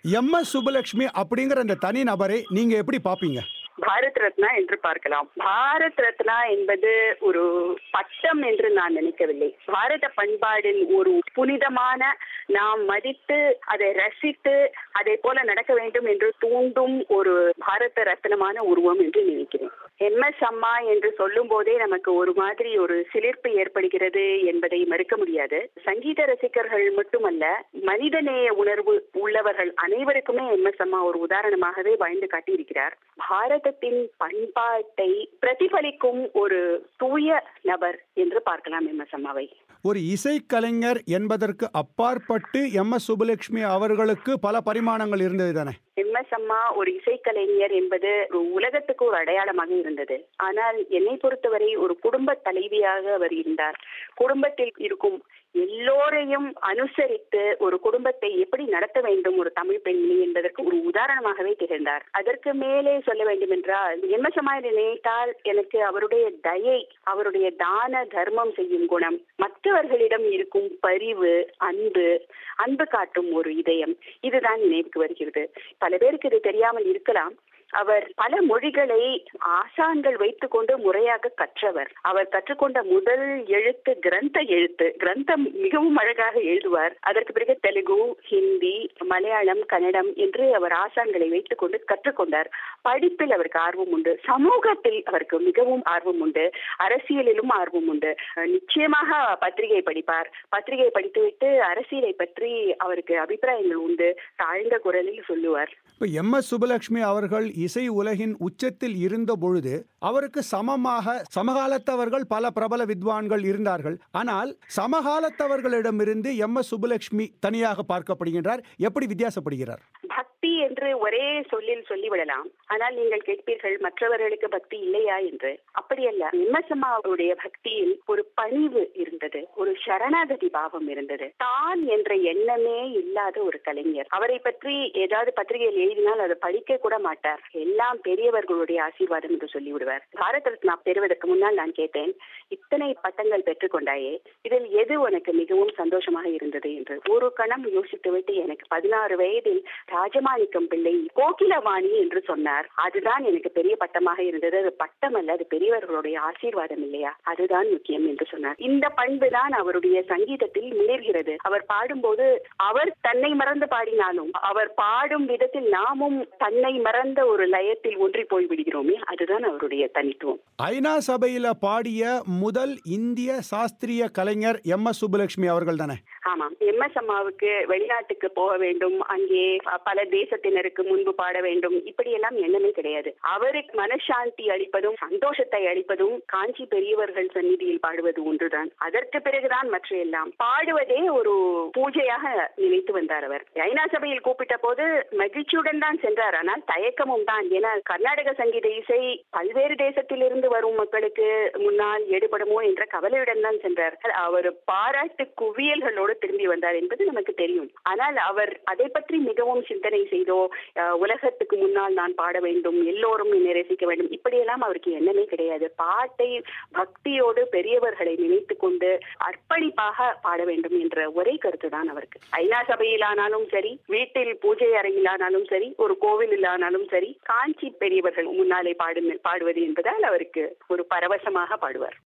M S Subbulakshmi அப்படிங்கிற அந்த தனி நபரை நீங்க எப்படி பாப்பீங்க பாரத் ரத்னா என்று பார்க்கலாம் பாரத் ரத்னா என்பது ஒரு பட்டம் என்று நான் நினைக்கவில்லை பாரத பண்பாடின் ஒரு புனிதமான நாம் மதித்து அதை ரசித்து அதை போல நடக்க வேண்டும் என்று தூண்டும் ஒரு பாரத ரத்னமான உருவம் என்று நினைக்கிறேன் எம் எஸ் அம்மா என்று சொல்லும் போதே நமக்கு ஒரு மாதிரி ஒரு சிலிர்ப்பு ஏற்படுகிறது என்பதை மறுக்க முடியாது சங்கீத ரசிகர்கள் மட்டுமல்ல மனிதநேய உணர்வு உள்ளவர்கள் அனைவருக்குமே எம் எஸ் அம்மா ஒரு உதாரணமாகவே வாழ்ந்து காட்டியிருக்கிறார் பாரதத்தின் பண்பாட்டை பிரதிபலிக்கும் ஒரு தூய நபர் என்று பார்க்கலாம் எம் எஸ் அம்மாவை ஒரு இசைக்கலைஞர் என்பதற்கு அப்பாற்பட்டு எம் எஸ் சுப்புலட்சுமி அவர்களுக்கு பல பரிமாணங்கள் இருந்தது தானே எம் எஸ் அம்மா ஒரு இசைக்கலைஞர் என்பது ஒரு உலகத்துக்கு ஒரு அடையாளமாக இருந்தது ஆனால் என்னை பொறுத்தவரை ஒரு குடும்ப தலைவியாக அவர் இருந்தார் குடும்பத்தில் இருக்கும் எல்லோரையும் அனுசரித்து ஒரு குடும்பத்தை எப்படி நடத்த வேண்டும் ஒரு தமிழ் பெண்மணி என்பதற்கு ஒரு உதாரணமாகவே திகழ்ந்தார் அதற்கு மேலே சொல்ல வேண்டும் என்றால் எம் எஸ் அம்மா என்று நினைத்தால் எனக்கு அவருடைய தயை அவருடைய தான தர்மம் செய்யும் குணம் மற்றவர்களிடம் இருக்கும் பரிவு அன்பு அன்பு காட்டும் ஒரு இதயம் இதுதான் நினைவுக்கு வருகிறது பல பேருக்கு இது தெரியாமல் இருக்கலாம் அவர் பல மொழிகளை ஆசான்கள் வைத்துக்கொண்டு முறையாக கற்றவர் அவர் கற்றுக்கொண்ட முதல் எழுத்து கிரந்த எழுத்து கிரந்தம் மிகவும் அழகாக எழுதுவார் அதற்கு பிறகு தெலுங்கு ஹிந்தி மலையாளம் கன்னடம் என்று அவர் ஆசான்களை வைத்துக் கொண்டு கற்றுக்கொண்டார் படிப்பில் அவருக்கு ஆர்வம் உண்டு சமூகத்தில் அவருக்கு மிகவும் ஆர்வம் உண்டு அரசியலிலும் ஆர்வம் உண்டு நிச்சயமாக பத்திரிகை படிப்பார் பத்திரிகை படித்துவிட்டு அரசியலை பற்றி அவருக்கு அபிப்பிராயங்கள் உண்டு தாழ்ந்த குரலில் சொல்லுவார் இப்போ எம் எஸ் சுப்புலட்சுமி அவர்கள் இசை உலகின் உச்சத்தில் இருந்த பொழுது அவருக்கு சமமாக சமகாலத்தவர்கள் பல பிரபல வித்வான்கள் இருந்தார்கள் ஆனால் சமகாலத்தவர்களிடமிருந்து எம் எஸ் சுப்புலட்சுமி தனியாக பார்க்கப்படுகின்றார் எப்படி வித்தியாசப்படுகிறார் பக்தி என்று ஒரே சொல்லில் சொல்லிவிடலாம் ஆனால் நீங்கள் கேட்பீர்கள் மற்றவர்களுக்கு பக்தி இல்லையா என்று அப்படியல்ல எம்எஸ்எம்மா அவருடைய பக்தியில் ஒரு பணிவு இருந்தது ஒரு சரணாகதி பாவம் இருந்தது தான் என்ற எண்ணமே இல்லாத ஒரு கலைஞர் அவரை பற்றி ஏதாவது பத்திரிகையில் எழுதினால் அதை படிக்க கூட மாட்டார் எல்லாம் பெரியவர்களுடைய ஆசீர்வாதம் என்று சொல்லிவிடுவார் பாரத ரத்னா பெறுவதற்கு முன்னால் நான் கேட்டேன் இத்தனை பட்டங்கள் பெற்றுக்கொண்டாயே இதில் எது உனக்கு மிகவும் சந்தோஷமாக இருந்தது என்று ஒரு கணம் யோசித்துவிட்டு எனக்கு பதினாறு வயதில் ராஜமாணிக்கம் பிள்ளை கோகிலவாணி என்று சொன்னார் அதுதான் எனக்கு பெரிய பட்டமாக இருந்தது அது பட்டம் அல்ல அது பெரியவர்களுடைய ஆசீர்வாதம் இல்லையா அதுதான் முக்கியம் என்று சொன்னார் இந்த பண்பு தான் அவருடைய சங்கீதத்தில் மிளர்கிறது அவர் பாடும்போது அவர் தன்னை மறந்து பாடினாலும் அவர் பாடும் விதத்தில் நாமும் தன்னை மறந்த ஒரு லயத்தில் ஒன்றி போய் விடுகிறோமே அதுதான் அவருடைய தனித்துவம் ஐநா சபையில பாடிய முதல் இந்திய சாஸ்திரிய கலைஞர் எம் எஸ் சுப்புலட்சுமி அவர்கள் தானே ஆமாம் எம் எஸ் அம்மாவுக்கு வெளிநாட்டுக்கு போக வேண்டும் அங்கே பல தேசத்தினருக்கு முன்பு பாட வேண்டும் இப்படியெல்லாம் எண்ணமே கிடையாது அவருக்கு மனசாந்தி அளிப்பதும் சந்தோஷத்தை அளிப்பதும் காஞ்சி பெரியவர்கள் சந்நிதியில் பாடுவது ஒன்றுதான் அதற்கு பிறகுதான் மற்ற எல்லாம் பாடுவதே ஒரு பூஜையாக நினைத்து வந்தார் அவர் ஐநா சபையில் கூப்பிட்ட போது மகிழ்ச்சியுடன் தான் சென்றார் ஆனால் தயக்கமும் தான் ஏன்னா கர்நாடக சங்கீத இசை பல்வேறு தேசத்திலிருந்து வரும் மக்களுக்கு முன்னால் எடுபடுமோ என்ற கவலையுடன் தான் சென்றார் அவர் பாராட்டு குவியல்களோடு திரும்பி வந்தார் என்பது நமக்கு தெரியும் ஆனால் அவர் அதை பற்றி மிகவும் சிந்தனை செய்தோ உலகத்துக்கு முன்னால் நான் பாட வேண்டும் எல்லோரும் என்னை ரசிக்க வேண்டும் இப்படியெல்லாம் அவருக்கு எண்ணமே கிடையாது பாட்டை பக்தியோடு பெரியவர்களை நினைத்து கொண்டு அர்ப்பணிப்பாக பாட வேண்டும் என்ற ஒரே கருத்து தான் அவருக்கு ஐநா சபையிலானாலும் சரி வீட்டில் பூஜை அறையிலானாலும் சரி ஒரு கோவிலில் ஆனாலும் சரி காஞ்சி பெரியவர்கள் முன்னாலே பாடு பாடுவது என்பதால் அவருக்கு ஒரு பரவசமாக பாடுவார்